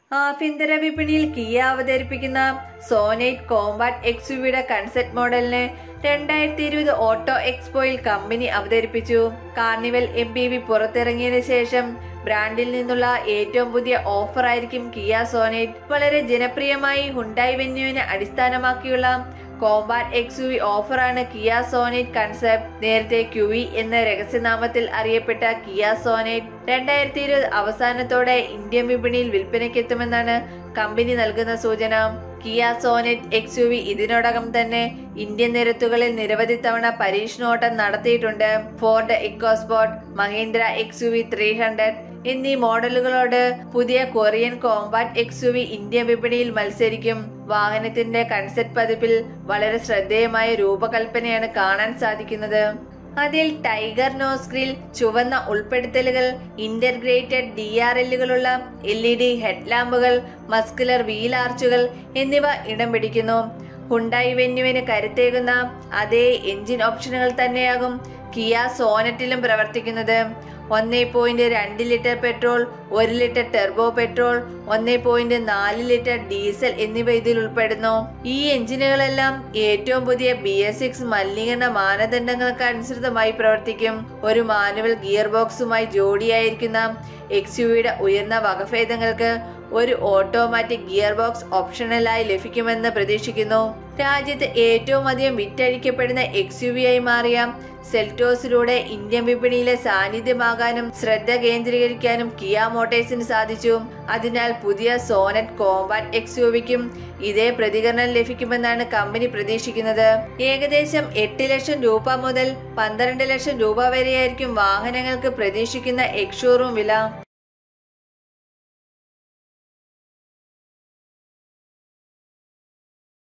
ആഭ്യന്തര വിപണിയിൽ കിയ അവതരിപ്പിക്കുന്ന സോനൈറ്റ് കോമ്പാറ്റ് എക്സ് യുടെ കൺസെപ്റ്റ് മോഡലിന് രണ്ടായിരത്തി ഇരുപത് ഓട്ടോ എക്സ്പോയിൽ കമ്പനി അവതരിപ്പിച്ചു കാർണിവൽ എം പി വി പുറത്തിറങ്ങിയതിനു ശേഷം ബ്രാൻഡിൽ നിന്നുള്ള ഏറ്റവും പുതിയ ഓഫർ ആയിരിക്കും കിയ സോനൈറ്റ് വളരെ ജനപ്രിയമായി ഹുണ്ടായി വെന്യുവിനെ അടിസ്ഥാനമാക്കിയുള്ള കോമ്പാറ്റ് എക്സ് യു വി ഓഫറാണ് കിയ സോനൈറ്റ് കൺസെപ്റ്റ് നേരത്തെ ക്യുവി എന്ന രഹസ്യനാമത്തിൽ അറിയപ്പെട്ട കിയ സോനൈറ്റ് രണ്ടായിരത്തി ഇരുപത് അവസാനത്തോടെ ഇന്ത്യൻ വിപണിയിൽ വിൽപ്പനയ്ക്കെത്തുമെന്നാണ് കമ്പനി നൽകുന്ന സൂചന Kia Sonet X U V ഇതിനോടകം തന്നെ ഇന്ത്യൻ നിരത്തുകളിൽ നിരവധി തവണ പരീക്ഷണോട്ടം നടത്തിയിട്ടുണ്ട് Ford EcoSport Mahindra X U V three hundred എന്നീ മോഡലുകളോട് പുതിയ Korean compact X U V Indian വിപണിയിൽ മത്സരിക്കും വാഹനത്തിന്റെ കൺസെപ്റ്റ് പതിപ്പിൽ വളരെ ശ്രദ്ധേയമായ രൂപകൽപ്പനയാണ് കാണാൻ സാധിക്കുന്നത് അതിൽ ടൈഗർ നോസ് ഗ്രിൽ ചുവന്ന ഉൾപ്പെടുത്തലുകൾ ഇന്റർഗ്രേറ്റഡ് ഡി ആർ എല്ലുകളുള്ള എൽ ഇ ഡി ഹെഡ്ലാമ്പുകൾ മസ്കുലർ വീൽ ആർച്ചുകൾ എന്നിവ ഇടം പിടിക്കുന്നു ഹുണ്ടായി വെന്യുവിന് കരുത്തേകുന്ന അതേ എഞ്ചിൻ ഓപ്ഷനുകൾ തന്നെയാകും കിയ സോനറ്റിലും പ്രവർത്തിക്കുന്നത് ഒന്നേ പോയിന്റ് രണ്ട് ലിറ്റർ പെട്രോൾ ഒരു ലിറ്റർ ടെർബോ പെട്രോൾ ഒന്നേ പോയിന്റ് നാല് ലിറ്റർ ഡീസൽ എന്നിവ ഇതിൽ ഉൾപ്പെടുന്നു ഈ എഞ്ചിനുകളെല്ലാം ഏറ്റവും പുതിയ ബി എസ് സിക്സ് മലിനീകരണ മാനദണ്ഡങ്ങൾക്ക് അനുസൃതമായി പ്രവർത്തിക്കും ഒരു മാനുവൽ ഗിയർ ബോക്സുമായി ജോഡിയായിരിക്കുന്ന എക്സ് യുടെ ഉയർന്ന വകഭേദങ്ങൾക്ക് ഒരു ഓട്ടോമാറ്റിക് ഗിയർ ബോക്സ് ഓപ്ഷണലായി ലഭിക്കുമെന്ന് പ്രതീക്ഷിക്കുന്നു രാജ്യത്ത് ഏറ്റവും അധികം വിറ്റഴിക്കപ്പെടുന്ന എക്സ് യു വി ആയി മാറിയ സെൽറ്റോസിലൂടെ ഇന്ത്യൻ വിപണിയിലെ സാന്നിധ്യമാകാനും ശ്രദ്ധ കേന്ദ്രീകരിക്കാനും കിയ മോട്ടേഴ്സിന് സാധിച്ചു അതിനാൽ പുതിയ സോനറ്റ് കോമ്പാറ്റ് എക്സ് യു വിക്കും ഇതേ പ്രതികരണം ലഭിക്കുമെന്നാണ് കമ്പനി പ്രതീക്ഷിക്കുന്നത് ഏകദേശം എട്ട് ലക്ഷം രൂപ മുതൽ പന്ത്രണ്ട് ലക്ഷം രൂപ വരെയായിരിക്കും വാഹനങ്ങൾക്ക് പ്രതീക്ഷിക്കുന്ന എക്സ് ഷോറൂം വില